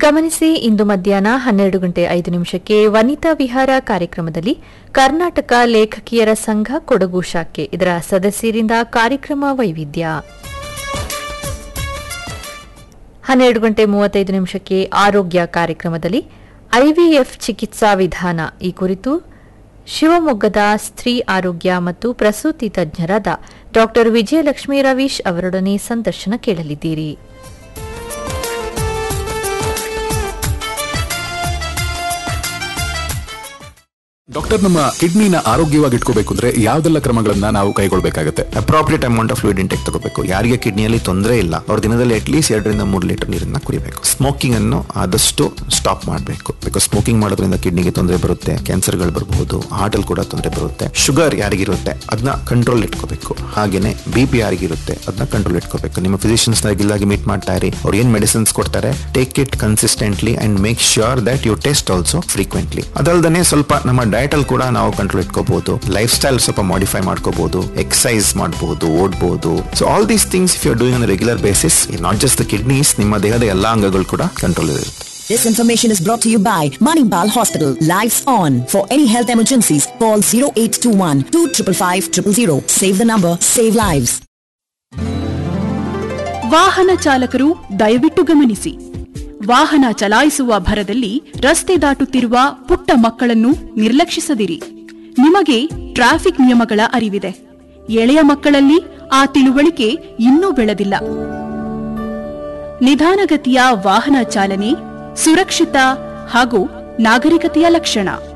ಗಮನಿಸಿ ಇಂದು ಮಧ್ಯಾಹ್ನ ಹನ್ನೆರಡು ಗಂಟೆ ಐದು ನಿಮಿಷಕ್ಕೆ ವನಿತಾ ವಿಹಾರ ಕಾರ್ಯಕ್ರಮದಲ್ಲಿ ಕರ್ನಾಟಕ ಲೇಖಕಿಯರ ಸಂಘ ಕೊಡಗು ಶಾಖೆ ಇದರ ಸದಸ್ಯರಿಂದ ಕಾರ್ಯಕ್ರಮ ವೈವಿಧ್ಯ ಹನ್ನೆರಡು ಗಂಟೆ ಮೂವತ್ತೈದು ನಿಮಿಷಕ್ಕೆ ಆರೋಗ್ಯ ಕಾರ್ಯಕ್ರಮದಲ್ಲಿ ಐವಿಎಫ್ ಚಿಕಿತ್ಸಾ ವಿಧಾನ ಈ ಕುರಿತು ಶಿವಮೊಗ್ಗದ ಸ್ತ್ರೀ ಆರೋಗ್ಯ ಮತ್ತು ಪ್ರಸೂತಿ ತಜ್ಞರಾದ ಡಾ ವಿಜಯಲಕ್ಷ್ಮೀ ರವೀಶ್ ಅವರೊಡನೆ ಸಂದರ್ಶನ ಕೇಳಲಿದ್ದೀರಿ ಡಾಕ್ಟರ್ ನಮ್ಮ ಕಿಡ್ನಿನ ಆರೋಗ್ಯವಾಗಿ ಇಟ್ಕೋಬೇಕು ಅಂದ್ರೆ ಯಾವ್ದೆಲ್ಲ ಕ್ರಮಗಳನ್ನ ನಾವು ಕೈಗೊಳ್ಬೇಕಾಗತ್ತೆ appropriate amount of fluid intake ತಗೋಬೇಕು ಯಾರಿಗೆ ಕಿಡ್ನಿಯಲ್ಲಿ ತೊಂದರೆ ಇಲ್ಲ ಅವ್ರ ದಿನದಲ್ಲಿ ಅಟ್ಲೀಸ್ಟ್ ಎರಡರಿಂದ ಮೂರು ಲೀಟರ್ ನೀರನ್ನ ಕುಡಿಬೇಕು ಸ್ಮೋಕಿಂಗ್ ಅನ್ನು ಆದಷ್ಟು ಸ್ಟಾಪ್ ಮಾಡಬೇಕು ಬಿಕಾಸ್ ಸ್ಮೋಕಿಂಗ್ ಮಾಡೋದ್ರಿಂದ ಕಿಡ್ನಿಗೆ ತೊಂದರೆ ಬರುತ್ತೆ ಕ್ಯಾನ್ಸರ್ಗಳು ಬರಬಹುದು ಹಾರ್ಟ್ ಅಲ್ಲಿ ಕೂಡ ತೊಂದರೆ ಬರುತ್ತೆ ಶುಗರ್ ಯಾರಿಗಿರುತ್ತೆ ಅದನ್ನ ಕಂಟ್ರೋಲ್ ಇಟ್ಕೋಬೇಕು ಹಾಗೇನೆ ಬಿ ಪಿ ಯಾರಿಗಿರುತ್ತೆ ಅದನ್ನ ಕಂಟ್ರೋಲ್ ಇಟ್ಕೋಬೇಕು ನಿಮ್ಮ ಫಿಸಿಷಿಯನ್ಸ್ ರೆಗ್ಯುಲರ್ ಮೀಟ್ ಮಾಡ್ತಾ ಇರಿ ಅವ್ರು ಏನ್ ಮೆಡಿಸಿನ್ಸ್ ಕೊಡ್ತಾರೆ take it consistently and make sure that you test also frequently ಅದಲ್ದೇ ಸ್ವಲ್ಪ ನಮ್ಮ ಡಯಟ್ ಅಲ್ಲಿ ಕೂಡ ನಾವು ಕಂಟ್ರೋಲ್ ಇಟ್ಕೋಬಹುದು ಲೈಫ್ ಸ್ಟೈಲ್ ಸ್ವಲ್ಪ ಮಾಡಿಫೈ ಮಾಡ್ಕೋಬಹುದು ಎಕ್ಸಸೈಸ್ ಮಾಡಬಹುದು ಓಡಬಹುದು so all these things if you doing on regular basis not just the kidneys ನಿಮ್ಮ ದೇಹದ ಎಲ್ಲಾ ಅಂಗಗಳು ಕೂಡ ಕಂಟ್ರೋಲ್ ಇರುತ್ತೆ This information is brought to you by Manipal Hospital. Lives on. For any health emergencies, call 0821 255 000. Save the number, save lives. ವಾಹನ ಚಾಲಕರು ದಯವಿಟ್ಟು ಗಮನಿಸಿ ವಾಹನ ಚಲಾಯಿಸುವ ಭರದಲ್ಲಿ ರಸ್ತೆ ದಾಟುತ್ತಿರುವ ಪುಟ್ಟ ಮಕ್ಕಳನ್ನು ನಿರ್ಲಕ್ಷಿಸದಿರಿ ನಿಮಗೆ ಟ್ರಾಫಿಕ್ ನಿಯಮಗಳ ಅರಿವಿದೆ ಎಳೆಯ ಮಕ್ಕಳಲ್ಲಿ ಆ ತಿಳುವಳಿಕೆ ಇನ್ನೂ ಬೆಳೆದಿಲ್ಲ ನಿಧಾನಗತಿಯ ವಾಹನ ಚಾಲನೆ ಸುರಕ್ಷಿತ ಹಾಗೂ ನಾಗರಿಕತೆಯ ಲಕ್ಷಣ